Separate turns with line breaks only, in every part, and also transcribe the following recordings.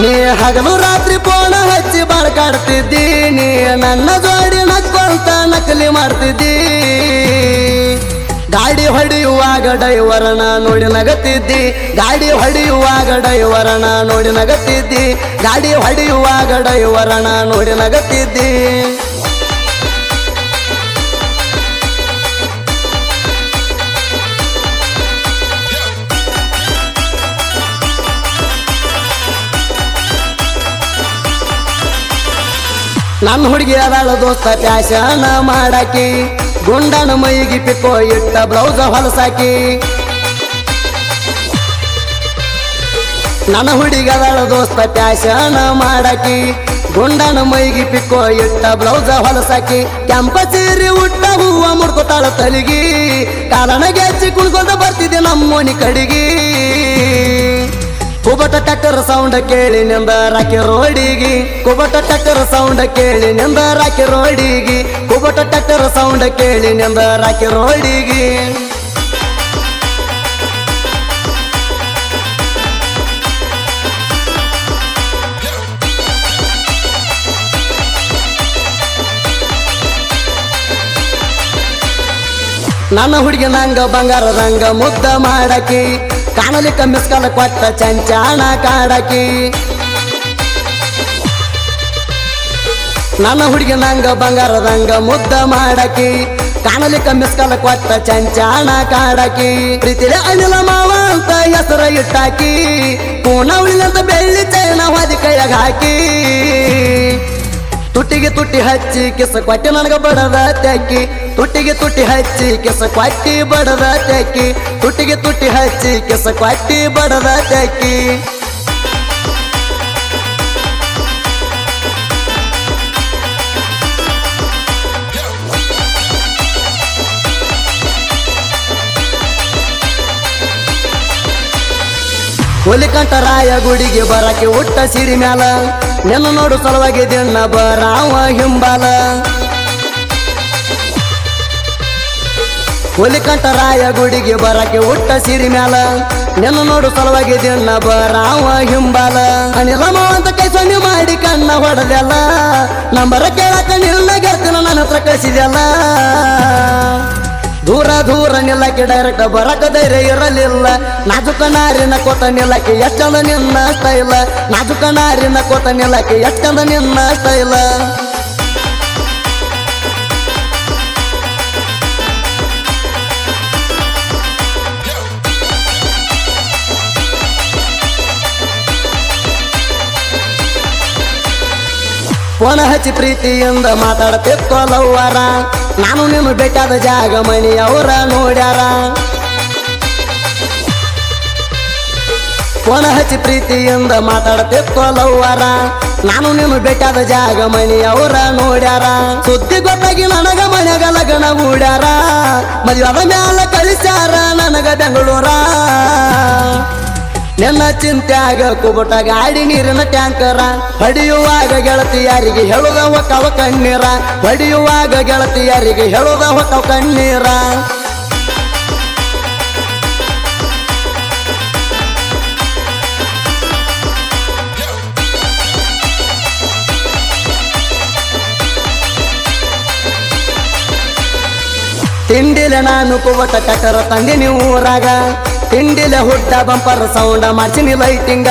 ನೀ ಹಗಲು ರಾತ್ರಿ ಪೋಣ ಹಚ್ಚಿ ಬಾಳ್ಕಾಡ್ತಿದ್ದಿ ನೀ ನನ್ನ ಜೋಡಿ ನಕ್ಕೊಂತ ನಕಲಿ ಮಾಡ್ತಿದ್ದಿ ಗಾಡಿ ಹೊಡೆಯುವಾಗ ಡೈವರನ ನೋಡಿ ನಗತಿದ್ದಿ ಗಾಡಿ ಹೊಡೆಯುವಾಗ ಡೈವರನ ನೋಡಿ ನಗತಿದ್ದಿ ಗಾಡಿ ಹೊಡೆಯುವಾಗ ಡೈವರನ ನೋಡಿ ನಗತಿದ್ದಿ ನನ್ನ ಹುಡುಗಿ ಅದಾಳ ದೋಸ್ತ ಪ್ಯಾಶನ ಮಾಡಾಕಿ ಗುಂಡನ ಮೈಗಿ ಪಿಕ್ಕೋ ಇಟ್ಟ ಬ್ಲೌಸ್ ಹೊಲಸಾಕಿ ನನ್ನ ಹುಡುಗಿ ಅದಾಳ ದೋಸ್ತ ಪ್ಯಾಶನ ಮಾಡಾಕಿ ಗುಂಡನ ಮೈಗಿ ಪಿಕ್ಕೋ ಇಟ್ಟ ಬ್ಲೌಸ್ ಹೊಲಸಾಕಿ ಕೆಂಪ ಸೀರೆ ಉಟ್ಟ ಹೂವ ಮುಡ್ಕೋತಾಳ ತಲಿಗಿ ಕಾಲನ ಗೆಚ್ಚಿ ಕುಣ್ಕೊಂಡ ಬರ್ತಿದ್ದೆ ನಮ್ಮೋನಿ ಕಡಿಗಿ ಕುಬಟ ಟಕ್ಕರ್ ಸೌಂಡ್ ಕೇಳಿ ನಿಂದ ರಾಕಿ ರೋಡಿಗಿ ಕುಬಟ ಟಕ್ಕರ್ ಸೌಂಡ್ ಕೇಳಿ ನಿಂದ ರಾಕಿ ರೋಡಿಗಿ ಕುಬಟ ಟಕ್ಕರ್ ಸೌಂಡ್ ಕೇಳಿ ನಿಂದ ರಾಕಿ ರೋಡಿಗಿ ನನ್ನ ಹುಡುಗಿ ನಂಗ ಬಂಗಾರದಂಗ ಮುದ್ದ ಮಾಡಾಕಿ ಕಾಣಲಿಕ್ಕ ಮಿಸ್ಕಾಲ ಕೊಟ್ಟ ಚಂಚಾಣ ಕಾಡಾಕಿ ನನ್ನ ಹುಡುಗಿ ನಂಗ ಬಂಗಾರದಂಗ ಮುದ್ದ ಮಾಡಾಕಿ ಕಾಣಲಿಕ್ಕ ಮಿಸ್ಕಾಲ ಕೊಟ್ಟ ಚಂಚಾಣ ಕಾಡಾಕಿ ಪ್ರೀತಿಲೆ ಅನಿಲ ಮಾವ ಅಂತ ಹೆಸರ ಇಟ್ಟಾಕಿ ಪೂಣ ಉಳಿಲಂತ ಬೆಳ್ಳಿ ಚೈನ ಹೊದಿ ಕೈಯಾಗ ಹಾಕಿ ತುಟ್ಟಿಗೆ ತುಟ್ಟಿ ಹಚ್ಚಿ ಕಿಸ ಕೊಟ್ಟಿ ನನಗ ಬಡದ ತೆಕ್ಕಿ ತುಟ್ಟಿಗೆ ತುಟ್ಟಿ ಹಚ್ಚಿ ಕಿಸ ಕೊಟ್ಟಿ ಬಡದ ತೆಕ್ಕಿ ತುಟ್ಟಿಗೆ ತುಟ್ಟಿ ಹಚ್ಚಿ ಕಿಸ ಕೊಟ್ಟಿ ಬಡದ ತೆಕ್ಕಿ ಹುಲಿಕಂಠರಾಯ ಗುಡಿಗೆ ಬರಕ್ಕೆ ಉಟ್ಟ ಸಿರಿ ಮ್ಯಾಲ ನೆನ ನೋಡು ಸಲುವಾಗಿ ದಿನ ಬರಾವ ಹಿಂಬಾಲ ಹುಲಿಕಂಠರಾಯ ಗುಡಿಗೆ ಬರಕ್ಕೆ ಉಟ್ಟ ಸಿರಿ ಮ್ಯಾಲ ನೆನ ನೋಡು ಸಲುವಾಗಿ ದಿನ ಬರಾವ ಹಿಂಬಾಲ ಅನಿಲಮ ಅಂತ ಕೈ ಸೊನ್ನೆ ಮಾಡಿ ಕಣ್ಣ ಹೊಡೆದಲ್ಲ ನಂಬರ ಕೇಳಕ ನಿನ್ನ ಗೆಲ್ತಿನ ನನ್ನ ಹತ್ರ ಕಳಿಸಿದೆಲ್ಲ ದೂರ ದೂರ ನಿಲ್ಲಕ್ಕೆ ಡೈರೆಕ್ಟ್ ಬರಕ ಧೈರ್ಯ ಇರಲಿಲ್ಲ ನಾಜುಕ ನಾರಿನ ಕೊತ ನಿಲ್ಲಕ್ಕೆ ಎಷ್ಟಂದ ನಿನ್ನ ಸ್ಟೈಲ ನಾಜುಕ ನಾರಿನ ಕೊತ ನಿಲ್ಲಕ್ಕೆ ಎಷ್ಟಂದ ನಿನ್ನ ಸ್ಟೈಲ ಫೋನ ಹಚ್ಚಿ ಪ್ರೀತಿಯಿಂದ ಮಾತಾಡ್ತಿತ್ತೋಲವ್ವಾರ ನಾನು ನೀನು ಬೆಟ್ಟಾದ ಜಾಗ ಮನಿ ಅವರ ನೋಡ್ಯಾರ ಫೋನ ಹಚ್ಚಿ ಪ್ರೀತಿಯಿಂದ ಮಾತಾಡ್ತಿತ್ತೋಲವ್ವಾರ ನಾನು ನೀನು ಬೆಟ್ಟಾದ ಜಾಗ ಮನಿ ಅವರ ನೋಡ್ಯಾರ ಸುದ್ದಿ ಗೊತ್ತಾಗಿ ನನಗ ಮನ್ಯಾಗ ಲಗನ ಹೂಡ್ಯಾರ ಮದುವೆ ಮ್ಯಾಲ ಕಳಿಸ್ಯಾರ ನನಗ ಬೆಂಗಳೂರ ನಿನ್ನ ಚಿಂತ್ಯಾಗ ಕುಬಟ ಗಾಡಿ ನೀರಿನ ಟ್ಯಾಂಕರ ಹೊಡೆಯುವಾಗ ಗೆಳತಿಯರಿಗೆ ಹೇಳುದ ಹೊಕ್ಕವ ಕಣ್ಣೀರ ಹೊಡೆಯುವಾಗ ಗೆಳತಿಯರಿಗೆ ಹೇಳುದ ಹೊಕ್ಕವ ಕಣ್ಣೀರ ತಿಂಡಿಲೆ ನಾನು ಕುವಟ ಕಟರ ತಂದಿನಿ ಊರಾಗ ತಿಂಡಿಲೆ ಹುಡ್ಡ ಬಂಪರ್ ಸೌಂಡ ಮಾಡ್ಸಿನಿ ಲೈಟಿಂಗ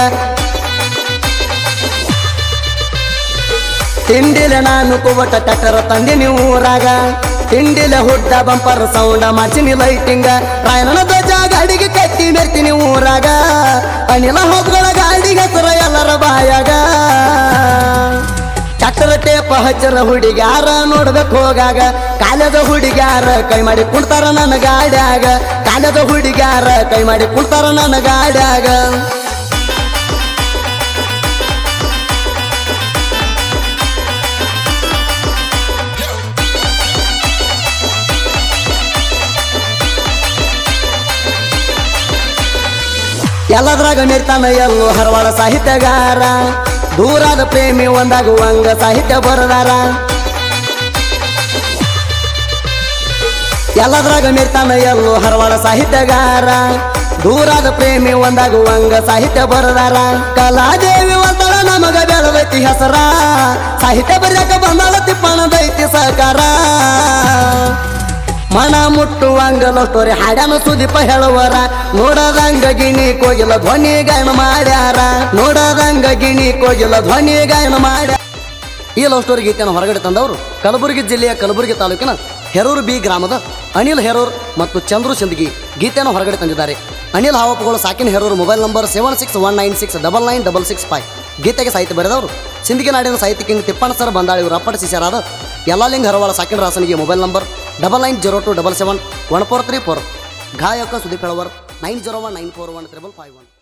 ತಿಂಡಿಲೆ ನಾನು ಕುವಟ ಕಟರ ತಂದಿನಿ ಊರಾಗ ತಿಂಡಿಲೆ ಹುಡ್ಡ ಬಂಪರ್ ಸೌಂಡ ಮಾಡ್ಸಿನಿ ಲೈಟಿಂಗ ರಾಯಣನ ಧ್ವಜ ಗಾಡಿಗೆ ಕಟ್ಟಿ ಮೆರ್ತೀನಿ ಊರಾಗ ಅನಿಲ ಹೋಗ್ಗಳ ಗಾಡಿಗೆ ಹೆಸರ ಎಲ್ಲರ ಬಾಯಾಗ ಚಕ್ರ ಟೇಪ ಹಚ್ಚರ ಹುಡುಗ್ಯಾರ ನೋಡ್ಬೇಕು ಹೋಗಾಗ ಕಾಲದ ಹುಡುಗ್ಯಾರ ಕೈ ಮಾಡಿ ಕುಡ್ತಾರ ನನ್ನ ಗಾಡ್ಯಾಗ ಕಾಲದ ಹುಡುಗ್ಯಾರ ಕೈ ಮಾಡಿ ಕುಡ್ತಾರ ನನ್ನ ಗಾಡ್ಯಾಗ ಎಲ್ಲದ್ರಾಗ ಮೆರ್ತಾನ ಎಲ್ಲೋ ಹರವಾಳ ಸಾಹಿತ್ಯಗಾರ ದೂರಾದ ಪ್ರೇಮಿ ಒಂದಾಗುವಂಗ ಸಾಹಿತ್ಯ ಬರದಾರ ಎಲ್ಲದ್ರಾಗ ಮೆರ್ತಾನ ಎಲ್ಲೋ ಹರವಾಳ ಸಾಹಿತ್ಯಗಾರ ದೂರಾದ ಪ್ರೇಮಿ ಒಂದಾಗುವಂಗ ಸಾಹಿತ್ಯ ಬರದಾರ ಕಲಾದೇವಿ ಒಂದಳ ನಮಗ ಬೆಳದೈತಿ ಹೆಸರ ಸಾಹಿತ್ಯ ಬರ್ಯಾಕ ಬಂದಾಳ ತಿಪ್ಪಣದೈತಿ ಸಹಕಾರ ಮನ ಮುಟ್ಟುವಂಗಲ ಸ್ಟೋರಿ ಹಾಡ್ಯಾನ ಸುದೀಪ ಹೇಳುವರ ನೋಡದಂಗ ಗಿಣಿ ಕೋಗಿಲ ಧ್ವನಿ ಗಾಯನ ಮಾಡ್ಯಾರ ನೋಡದಂಗ ಗಿಣಿ ಕೋಗಿಲ ಧ್ವನಿ ಗಾಯನ ಮಾಡ್ಯಾರ ಈ ಲವ್ ಸ್ಟೋರಿ ಗೀತೆಯನ್ನು ಹೊರಗಡೆ ತಂದವರು ಕಲಬುರಗಿ ಜಿಲ್ಲೆಯ ಕಲಬುರಗಿ ತಾಲೂಕಿನ ಹೆರೂರು ಬಿ ಗ್ರಾಮದ ಅನಿಲ್ ಹೆರೂರ್ ಮತ್ತು ಚಂದ್ರು ಸಿಂದಗಿ ಗೀತೆಯನ್ನು ಹೊರಗಡೆ ತಂದಿದ್ದಾರೆ ಅನಿಲ್ ಹಾವಪ್ಪಗಳು ಸಾಕಿನ Heroor mobile number seven six one nine six double nine double six five ಗೀತೆಗೆ ಸಾಹಿತ್ಯ ಬರೆದವರು ಸಿಂದಗಿ ನಾಡಿನ ಸಾಹಿತ್ಯ ಕಿಂಗ್ ತಿಪ್ಪಣ್ಣ ಸರ್ ಬಂದಾಳಿ ಇವರು ಅಪ್ಪಟ ಶಿಷ್ಯರಾದ ಯಲ್ಲಾಲಿಂಗ್ ಹರವಾಳ ಸಾಕಿನ ರಾಸನಿಗೆ mobile number double nine zero two double seven one four three four ಗಾಯಕ Sudeep Helavar nine zero one nine four one triple five one